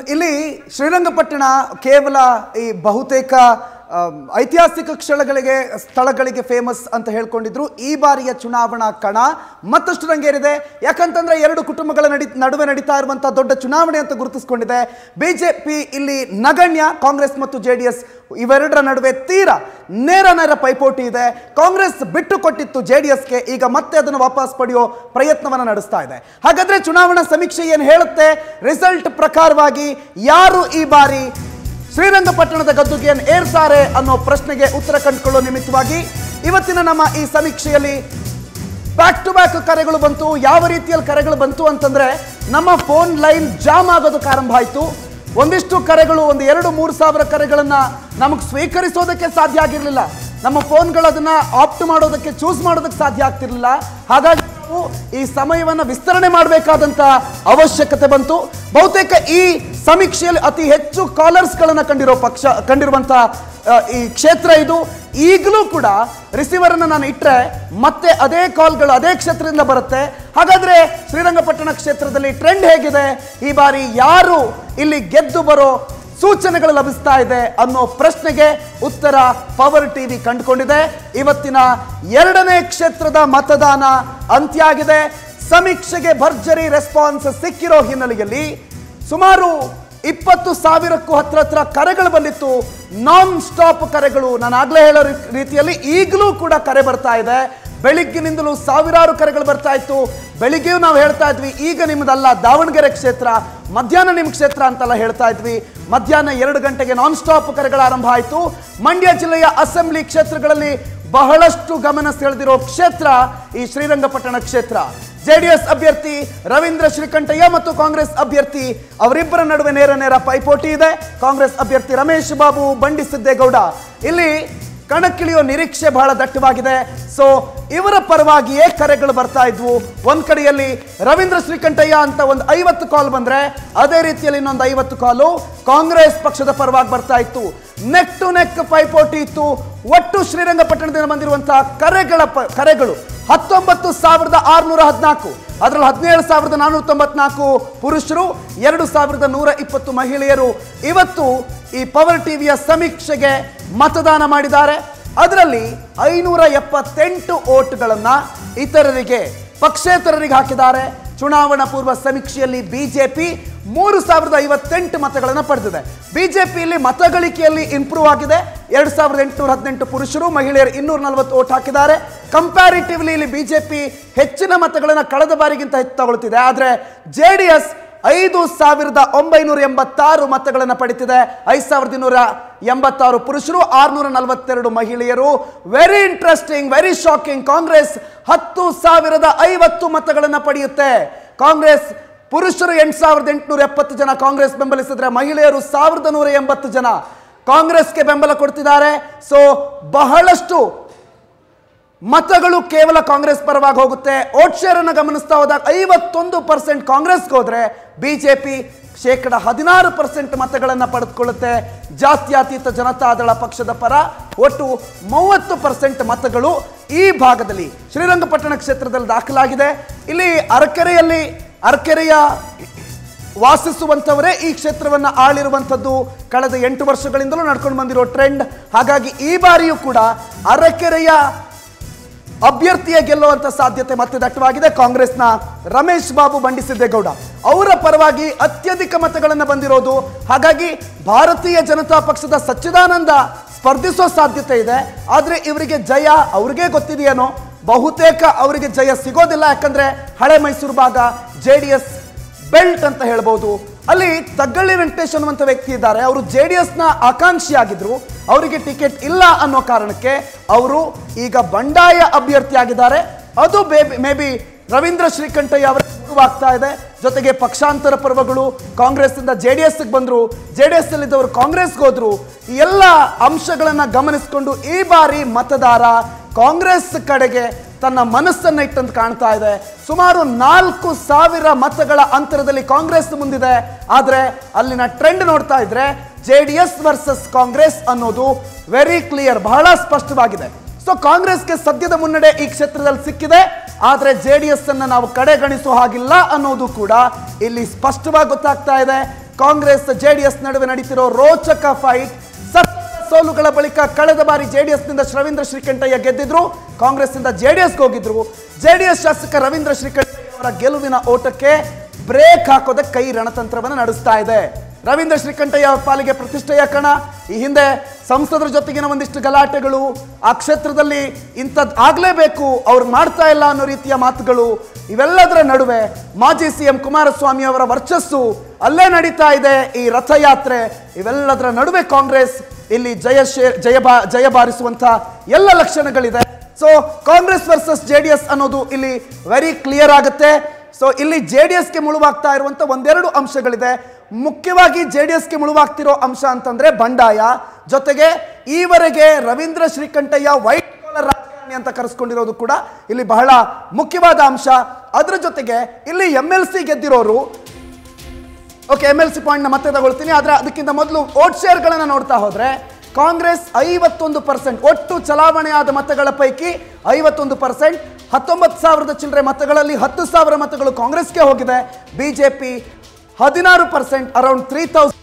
ಇಲ್ಲಿ ಶ್ರೀರಂಗಪಟ್ಟಣ ಕೇವಲ ಈ ಬಹುತೇಕ ಆಮ್, ಐತಿಹಾಸಿಕ ಕ್ಷಣಗಳಿಗೆ ಸ್ಥಳಗಳಿಗೆ ಫೇಮಸ್ ಅಂತ ಹೇಳ್ಕೊಂಡಿದ್ರು ಈ ಬಾರಿಯ ಚುನಾವಣಾ ಕಣ ಮತ್ತಷ್ಟು ರಂಗೇರಿದೆ ಯಾಕಂತಂದ್ರೆ ಎರಡು ಕುಟುಂಬಗಳ ನಡಿ ನಡುವೆ ನಡೀತಾ ಇರುವಂತಹ ದೊಡ್ಡ ಚುನಾವಣೆ ಅಂತ ಗುರುತಿಸಿಕೊಂಡಿದೆ ಬಿಜೆಪಿ ಇಲ್ಲಿ ನಗಣ್ಯ ಕಾಂಗ್ರೆಸ್ ಮತ್ತು ಜೆ ಡಿ ಎಸ್ ಇವೆರಡರ ನಡುವೆ ತೀರಾ ನೇರ ನೇರ ಪೈಪೋಟಿ ಇದೆ ಕಾಂಗ್ರೆಸ್ ಬಿಟ್ಟು ಕೊಟ್ಟಿತ್ತು ಜೆ ಡಿ ಎಸ್ಗೆ ಈಗ ಮತ್ತೆ ಅದನ್ನು ವಾಪಸ್ ಪಡೆಯೋ ಪ್ರಯತ್ನವನ್ನು ನಡೆಸ್ತಾ ಇದೆ ಹಾಗಾದ್ರೆ ಚುನಾವಣಾ ಸಮೀಕ್ಷೆ ಏನು ಹೇಳುತ್ತೆ ರಿಸಲ್ಟ್ ಪ್ರಕಾರವಾಗಿ ಯಾರು ಈ ಬಾರಿ ಶ್ರೀರಂಗಪಟ್ಟಣದ ಗದ್ದುಗೆಯನ್ನು ಏರ್ತಾರೆ ಅನ್ನೋ ಪ್ರಶ್ನೆಗೆ ಉತ್ತರ ಕಂಡುಕೊಳ್ಳೋ ನಿಮಿತ್ತವಾಗಿ ಇವತ್ತಿನ ನಮ್ಮ ಈ ಸಮೀಕ್ಷೆಯಲ್ಲಿ ಬ್ಯಾಕ್ ಟು ಬ್ಯಾಕ್ ಕರೆಗಳು ಬಂತು ಯಾವ ರೀತಿಯಲ್ಲಿ ಕರೆಗಳು ಬಂತು ಅಂತಂದ್ರೆ ನಮ್ಮ ಫೋನ್ ಲೈನ್ ಜಾಮ್ ಆಗೋದಕ್ಕೆ ಆರಂಭ ಆಯಿತು ಒಂದಿಷ್ಟು ಕರೆಗಳು ಒಂದು ಎರಡು ಮೂರು ಸಾವಿರ ಕರೆಗಳನ್ನ ನಮಗೆ ಸ್ವೀಕರಿಸೋದಕ್ಕೆ ಸಾಧ್ಯ ಆಗಿರಲಿಲ್ಲ ನಮ್ಮ ಫೋನ್ಗಳು ಅದನ್ನ ಆಪ್ಟ್ ಮಾಡೋದಕ್ಕೆ ಚೂಸ್ ಮಾಡೋದಕ್ಕೆ ಸಾಧ್ಯ ಆಗ್ತಿರ್ಲಿಲ್ಲ ಹಾಗಾಗಿ ನಾವು ಈ ಸಮಯವನ್ನ ವಿಸ್ತರಣೆ ಮಾಡಬೇಕಾದಂತ ಅವಶ್ಯಕತೆ ಬಂತು ಬಹುತೇಕ ಈ ಸಮೀಕ್ಷೆಯಲ್ಲಿ ಅತಿ ಹೆಚ್ಚು ಕಾಲರ್ಸ್ ಗಳನ್ನ ಕಂಡಿರೋ ಪಕ್ಷ ಕಂಡಿರುವಂತ ಆ, ಈ ಕ್ಷೇತ್ರ ಇದು ಈಗಲೂ ಕೂಡ ರಿಸೀವರ್ ಅನ್ನ ನಾನು ಇಟ್ಟರೆ ಮತ್ತೆ ಅದೇ ಕಾಲ್ಗಳು ಅದೇ ಕ್ಷೇತ್ರದಿಂದ ಬರುತ್ತೆ ಹಾಗಾದ್ರೆ ಶ್ರೀರಂಗಪಟ್ಟಣ ಕ್ಷೇತ್ರದಲ್ಲಿ ಟ್ರೆಂಡ್ ಹೇಗಿದೆ ಈ ಬಾರಿ ಯಾರು ಇಲ್ಲಿ ಗೆದ್ದು ಬರೋ ಸೂಚನೆಗಳು ಲಭಿಸ್ತಾ ಇದೆ ಅನ್ನೋ ಪ್ರಶ್ನೆಗೆ ಉತ್ತರ ಪವರ್ ಟಿವಿ ಕಂಡುಕೊಂಡಿದೆ ಇವತ್ತಿನ ಎರಡನೇ ಕ್ಷೇತ್ರದ ಮತದಾನ ಅಂತ್ಯ ಆಗಿದೆ ಸಮೀಕ್ಷೆಗೆ ಭರ್ಜರಿ ರೆಸ್ಪಾನ್ಸ್ ಸಿಕ್ಕಿರೋ ಹಿನ್ನೆಲೆಯಲ್ಲಿ ಸುಮಾರು ಇಪ್ಪತ್ತು ಸಾವಿರಕ್ಕೂ ಹತ್ರ ಹತ್ರ ಕರೆಗಳು ಬಂದಿತ್ತು ನಾನ್ ಸ್ಟಾಪ್ ಕರೆಗಳು ನಾನು ಆಗ್ಲೇ ಹೇಳೋ ರೀ- ರೀತಿಯಲ್ಲಿ ಈಗಲೂ ಕೂಡ ಕರೆ ಬರ್ತಾ ಇದೆ ಬೆಳಿಗ್ಗಿನಿಂದಲೂ ಸಾವಿರಾರು ಕರೆಗಳು ಬರ್ತಾ ಇತ್ತು ಬೆಳಿಗ್ಗೆಯೂ ನಾವು ಹೇಳ್ತಾ ಇದ್ವಿ ಈಗ ನಿಮ್ಮದಲ್ಲ ದಾವಣಗೆರೆ ಕ್ಷೇತ್ರ ಮಧ್ಯಾಹ್ನ ನಿಮ್ಮ ಕ್ಷೇತ್ರ ಅಂತೆಲ್ಲ ಹೇಳ್ತಾ ಇದ್ವಿ ಮಧ್ಯಾಹ್ನ ಎರಡು ಗಂಟೆಗೆ ನಾನ್ ಸ್ಟಾಪ್ ಕರೆಗಳ ಆರಂಭ ಆಯಿತು ಮಂಡ್ಯ ಜಿಲ್ಲೆಯ ಅಸೆಂಬ್ಲಿ ಕ್ಷೇತ್ರಗಳಲ್ಲಿ ಬಹಳಷ್ಟು ಗಮನ ಸೆಳೆದಿರೋ ಕ್ಷೇತ್ರ ಈ ಶ್ರೀರಂಗಪಟ್ಟಣ ಕ್ಷೇತ್ರ ಜೆಡಿಎಸ್ ಅಭ್ಯರ್ಥಿ ರವೀಂದ್ರ ಶ್ರೀಕಂಠಯ್ಯ ಮತ್ತು ಕಾಂಗ್ರೆಸ್ ಅಭ್ಯರ್ಥಿ ಅವರಿಬ್ಬರ ನಡುವೆ ನೇರ ನೇರ ಪೈಪೋಟಿ ಇದೆ ಕಾಂಗ್ರೆಸ್ ಅಭ್ಯರ್ಥಿ ರಮೇಶ್ ಬಾಬು ಬಂಡಿ ಸಿದ್ದೇಗೌಡ ಇಲ್ಲಿ ಕಣಕ್ಕಿಳಿಯೋ ನಿರೀಕ್ಷೆ ಬಹಳ ದಟ್ಟವಾಗಿದೆ ಸೊ ಇವರ ಪರವಾಗಿಯೇ ಕರೆಗಳು ಬರ್ತಾ ಇದ್ವು ಒಂದ್ ಕಡೆಯಲ್ಲಿ ರವೀಂದ್ರ ಶ್ರೀಕಂಠಯ್ಯ ಅಂತ ಒಂದು ಐವತ್ತು ಕಾಲ್ ಬಂದ್ರೆ ಅದೇ ರೀತಿಯಲ್ಲಿ ಇನ್ನೊಂದು ಐವತ್ತು ಕಾಲು ಕಾಂಗ್ರೆಸ್ ಪಕ್ಷದ ಪರವಾಗಿ ಬರ್ತಾ ಇತ್ತು ನೆಕ್ ಟು ನೆಕ್ ಪೈಪೋಟಿ ಇತ್ತು ಒಟ್ಟು ಶ್ರೀರಂಗಪಟ್ಟಣದಿಂದ ಬಂದಿರುವಂತಹ ಕರೆಗಳ ಪ- ಕರೆಗಳು ಹತ್ತೊಂಬತ್ತು ಸಾವಿರದ ಆರುನೂರ ಹದಿನಾಲ್ಕು ಅದರಲ್ಲಿ ಹದಿನೇಳು ಸಾವಿರದ ನಾನ್ನೂರ ತೊಂಬತ್ನಾಲ್ಕು ಪುರುಷರು ಎರಡು ಸಾವಿರದ ನೂರ ಇಪ್ಪತ್ತು ಮಹಿಳೆಯರು ಇವತ್ತು ಈ ಪವರ್ ಟಿವಿಯ ಸಮೀಕ್ಷೆಗೆ ಮತದಾನ ಮಾಡಿದ್ದಾರೆ ಅದರಲ್ಲಿ ಐನೂರ ಎಪ್ಪತ್ತೆಂಟು ಓಟ್ಗಳನ್ನ ಇತರರಿಗೆ ಪಕ್ಷೇತರರಿಗೆ ಹಾಕಿದ್ದಾರೆ ಚುನಾವಣಾ ಪೂರ್ವ ಸಮೀಕ್ಷೆಯಲ್ಲಿ ಬಿಜೆಪಿ ಮೂರು ಸಾವಿರದ ಐವತ್ತೆಂಟು ಮತಗಳನ್ನು ಪಡೆದಿದೆ ಬಿಜೆಪಿಯಲ್ಲಿ ಮತಗಳಿಕೆಯಲ್ಲಿ ಇಂಪ್ರೂವ್ ಆಗಿದೆ ಎರಡು ಸಾವಿರದ ಎಂಟುನೂರ ಹದಿನೆಂಟು ಪುರುಷರು ಮಹಿಳೆಯರು ಇನ್ನೂರ ನಲವತ್ತು ಓಟ್ ಹಾಕಿದ್ದಾರೆ ಕಂಪ್ಯಾರಿಟಿವ್ಲಿ ಇಲ್ಲಿ ಬಿಜೆಪಿ ಹೆಚ್ಚಿನ ಮತಗಳನ್ನು ಕಳೆದ ಬಾರಿಗಿಂತ ಹೆಚ್ಚು ತಗೊಳ್ತಿದೆ ಆದರೆ ಜೆ ಡಿ ಎಸ್ ಐದು ಸಾವಿರದ ಒಂಬೈನೂರ ಎಂಬತ್ತಾರು ಮತಗಳನ್ನು ಪಡಿತಿದೆ ಐದು ಸಾವಿರದ ಇನ್ನೂರ ಎಂಬತ್ತಾರು ಪುರುಷರು ಆರ್ನೂರ ನಲವತ್ತೆರಡು ಮಹಿಳೆಯರು very interesting very shocking Congress ಹತ್ತು ಸಾವಿರದ ಐವತ್ತು ಮತಗಳನ್ನು ಪಡೆಯುತ್ತೆ ಕಾಂಗ್ರೆಸ್ ಪುರುಷರು ಎಂಟು ಸಾವಿರದ ಎಂಟುನೂರ ಎಪ್ಪತ್ತು ಜನ ಕಾಂಗ್ರೆಸ್ ಬೆಂಬಲಿಸಿದ್ರೆ ಮಹಿಳೆಯರು ಸಾವಿರದ ನೂರ ಎಂಬತ್ತು ಜನ ಕಾಂಗ್ರೆಸ್ಗೆ ಬೆಂಬಲ ಕೊಡ್ತಿದ್ದಾರೆ ಸೊ ಬಹಳಷ್ಟು ಮತಗಳು ಕೇವಲ ಕಾಂಗ್ರೆಸ್ ಪರವಾಗಿ ಹೋಗುತ್ತೆ ಓಟ್ ಶೇರ್ ಅನ್ನು ಗಮನಿಸ್ತಾ ಹೋದಾಗ ಐವತ್ತೊಂದು ಪರ್ಸೆಂಟ್ ಕಾಂಗ್ರೆಸ್ಗೆ ಹೋದ್ರೆ ಬಿಜೆಪಿ ಶೇಕಡ ಹದಿನಾರು ಪರ್ಸೆಂಟ್ ಮತಗಳನ್ನು ಪಡೆದುಕೊಳ್ಳುತ್ತೆ ಜಾತ್ಯತೀತ ಜನತಾದಳ ಪಕ್ಷದ ಪರ ಒಟ್ಟು ಮೂವತ್ತು ಪರ್ಸೆಂಟ್ ಮತಗಳು ಈ ಭಾಗದಲ್ಲಿ ಶ್ರೀರಂಗಪಟ್ಟಣ ಕ್ಷೇತ್ರದಲ್ಲಿ ದಾಖಲಾಗಿದೆ ಇಲ್ಲಿ ಅರಕೆರೆಯಲ್ಲಿ ಅರಕೆರೆಯ ವಾಸಿಸುವಂಥವರೇ ಈ ಕ್ಷೇತ್ರವನ್ನು ಆಳಿರುವಂಥದ್ದು ಕಳೆದ ಎಂಟು ವರ್ಷಗಳಿಂದಲೂ ನಡ್ಕೊಂಡು ಬಂದಿರೋ ಟ್ರೆಂಡ್ ಹಾಗಾಗಿ ಈ ಬಾರಿಯೂ ಕೂಡ ಅರಕೆರೆಯ ಅಭ್ಯರ್ಥಿಯ ಗೆಲ್ಲುವಂತ ಸಾಧ್ಯತೆ ಮತ್ತೆ ದಟ್ಟವಾಗಿದೆ ಕಾಂಗ್ರೆಸ್ನ ರಮೇಶ್ ಬಾಬು ಬಂಡಿಸಿದ್ದೇಗೌಡ ಅವರ ಪರವಾಗಿ ಅತ್ಯಧಿಕ ಮತಗಳನ್ನು ಬಂದಿರೋದು ಹಾಗಾಗಿ ಭಾರತೀಯ ಜನತಾ ಪಕ್ಷದ ಸಚ್ಚಿದಾನಂದ ಸ್ಪರ್ಧಿಸೋ ಸಾಧ್ಯತೆ ಇದೆ ಆದ್ರೆ ಇವರಿಗೆ ಜಯ ಅವ್ರಿಗೆ ಗೊತ್ತಿದೆಯೇನೋ ಬಹುತೇಕ ಅವರಿಗೆ ಜಯ ಸಿಗೋದಿಲ್ಲ ಯಾಕಂದ್ರೆ ಹಳೆ ಮೈಸೂರು ಭಾಗ ಜೆ ಡಿ ಎಸ್ ಬೆಲ್ಟ್ ಅಂತ ಹೇಳ್ಬೋದು ಅಲ್ಲಿ ತಗ್ಗಳ್ಳಿ ವೆಂಕಟೇಶ್ ಅನ್ನುವಂಥ ವ್ಯಕ್ತಿ ಇದ್ದಾರೆ ಅವರು ಜೆ ಡಿ ಎಸ್ನ ಆಕಾಂಕ್ಷಿ ಆಗಿದ್ರು ಅವರಿಗೆ ಟಿಕೆಟ್ ಇಲ್ಲ ಅನ್ನೋ ಕಾರಣಕ್ಕೆ ಅವರು ಈಗ ಬಂಡಾಯ ಅಭ್ಯರ್ಥಿ ಆಗಿದ್ದಾರೆ ಅದು ಮೇ ಬಿ ರವೀಂದ್ರ ಶ್ರೀಕಂಠಯ್ಯ ಅವರ ಆಗ್ತಾ ಇದೆ ಜೊತೆಗೆ ಪಕ್ಷಾಂತರ ಪರ್ವಗಳು ಕಾಂಗ್ರೆಸ್ ಇಂದ ಜೆ ಡಿ ಎಸ್ ಬಂದ್ರು ಜೆ ಡಿ ಎಸ್ ಇದ್ದವರು ಕಾಂಗ್ರೆಸ್ಗೆ ಹೋದ್ರು ಈ ಎಲ್ಲ ಅಂಶಗಳನ್ನ ಗಮನಿಸಿಕೊಂಡು ಈ ಬಾರಿ ಮತದಾರ ಕಾಂಗ್ರೆಸ್ ಕಡೆಗೆ ತನ್ನ ಮನಸ್ಸನ್ನ ಇಟ್ಟಂತ ಕಾಣ್ತಾ ಇದೆ ಸುಮಾರು ನಾಲ್ಕು ಸಾವಿರ ಮತಗಳ ಅಂತರದಲ್ಲಿ ಕಾಂಗ್ರೆಸ್ ಮುಂದಿದೆ ಆದ್ರೆ ಅಲ್ಲಿನ ಟ್ರೆಂಡ್ ನೋಡ್ತಾ ಇದ್ರೆ J D S versus Congress ಅನ್ನೋದು ವೆರಿ ಕ್ಲಿಯರ್ ಬಹಳ ಸ್ಪಷ್ಟವಾಗಿದೆ ಸೊ ಕಾಂಗ್ರೆಸ್ಗೆ ಸದ್ಯದ ಮುನ್ನಡೆ ಈ ಕ್ಷೇತ್ರದಲ್ಲಿ ಸಿಕ್ಕಿದೆ ಆದ್ರೆ ಜೆ ಡಿ ಎಸ್ ಅನ್ನ ನಾವು ಕಡೆಗಣಿಸೋ ಹಾಗಿಲ್ಲ ಅನ್ನೋದು ಕೂಡ ಇಲ್ಲಿ ಸ್ಪಷ್ಟವಾಗಿ ಗೊತ್ತಾಗ್ತಾ ಇದೆ ಕಾಂಗ್ರೆಸ್ ಜೆಡಿಎಸ್ ನಡುವೆ ನಡೀತಿರೋ ರೋಚಕ ಫೈಟ್ ಸತತ ಸೋಲುಗಳ ಬಳಿಕ ಕಳೆದ ಬಾರಿ ಜೆಡಿಎಸ್ ನಿಂದ ರವೀಂದ್ರ ಶ್ರೀಕಂಠಯ್ಯ ಗೆದ್ದಿದ್ರು ಕಾಂಗ್ರೆಸ್ ನಿಂದ ಜೆಡಿಎಸ್ ಹೋಗಿದ್ರು ಜೆಡಿಎಸ್ ಶಾಸಕ ರವೀಂದ್ರ ಶ್ರೀಕಂಠಯ್ಯ ಅವರ ಗೆಲುವಿನ ಓಟಕ್ಕೆ ಬ್ರೇಕ್ ಹಾಕೋದಕ್ಕೆ ಕೈ ರಣತಂತ್ರವನ್ನು ನಡೆಸ್ತಾ ಇದೆ ರವೀಂದ್ರ ಶ್ರೀಕಂಠಯ್ಯ ಅವರ ಪಾಲಿಗೆ ಪ್ರತಿಷ್ಠೆಯ ಕಣ ಈ ಹಿಂದೆ ಸಂಸದರ ಜೊತೆಗಿನ ಒಂದಿಷ್ಟು ಗಲಾಟೆಗಳು ಆ ಕ್ಷೇತ್ರದಲ್ಲಿ ಇಂಥದ್ದು ಆಗ್ಲೇಬೇಕು ಅವ್ರು ಮಾಡ್ತಾ ಇಲ್ಲ ಅನ್ನೋ ರೀತಿಯ ಮಾತುಗಳು ಇವೆಲ್ಲದರ ನಡುವೆ ಮಾಜಿ ಸಿ ಎಂ ಕುಮಾರಸ್ವಾಮಿ ಅವರ ವರ್ಚಸ್ಸು ಅಲ್ಲೇ ನಡೀತಾ ಇದೆ ಈ ರಥಯಾತ್ರೆ ಇವೆಲ್ಲದರ ನಡುವೆ ಕಾಂಗ್ರೆಸ್ ಇಲ್ಲಿ ಜಯ ಶೇ- ಜಯ ಬಾ ಜಯ ಬಾರಿಸುವಂತ ಎಲ್ಲ ಲಕ್ಷಣಗಳಿದೆ so Congress versus J D S ಅನ್ನೋದು ಇಲ್ಲಿ ವೆರಿ ಕ್ಲಿಯರ್ ಆಗುತ್ತೆ ಸೊ ಇಲ್ಲಿ ಜೆ ಡಿ ಎಸ್ಗೆ ಮುಳುವಾಗ್ತಾ ಇರುವಂತ ಒಂದೆರಡು ಅಂಶಗಳಿದೆ ಮುಖ್ಯವಾಗಿ ಜೆ ಡಿ ಎಸ್ಗೆ ಮುಳುವಾಗ್ತಿರೋ ಅಂಶ ಅಂತಂದ್ರೆ ಬಂಡಾಯ ಜೊತೆಗೆ ಈವರೆಗೆ ರವೀಂದ್ರ ಶ್ರೀಕಂಠಯ್ಯ ವೈಟ್ ಕಾಲರ್ ರಾಜಕಾರಣಿ ಅಂತ ಕರೆಸ್ಕೊಂಡಿರೋದು ಕೂಡ ಇಲ್ಲಿ ಬಹಳ ಮುಖ್ಯವಾದ ಅಂಶ ಅದರ ಜೊತೆಗೆ ಇಲ್ಲಿ ಎಂ ಎಲ್ ಸಿ ಗೆದ್ದಿರೋರು ಓಕೆ ಎಮ್ ಎಲ್ ಸಿ ಪಾಯಿಂಟ್ನ ಮತ್ತೆ ತಗೊಳ್ತೀನಿ ಆದರೆ ಅದಕ್ಕಿಂತ ಮೊದಲು ವೋಟ್ ಶೇರ್ಗಳನ್ನು ನೋಡ್ತಾ ಹೋದ್ರೆ ಕಾಂಗ್ರೆಸ್ ಐವತ್ತೊಂದು ಪರ್ಸೆಂಟ್ ಒಟ್ಟು ಚಲಾವಣೆಯಾದ ಮತಗಳ ಪೈಕಿ ಐವತ್ತೊಂದು ಪರ್ಸೆಂಟ್ ಹತ್ತೊಂಬತ್ತು ಸಾವಿರದ ಚಿಲ್ಲರೆ ಮತಗಳಲ್ಲಿ ಹತ್ತು ಸಾವಿರ ಮತಗಳು ಕಾಂಗ್ರೆಸ್ಗೆ ಹೋಗಿದೆ ಬಿಜೆಪಿ ಹದಿನಾರು ಪರ್ಸೆಂಟ್ ಅರೌಂಡ್ ತ್ರೀ ತೌಸಂಡ್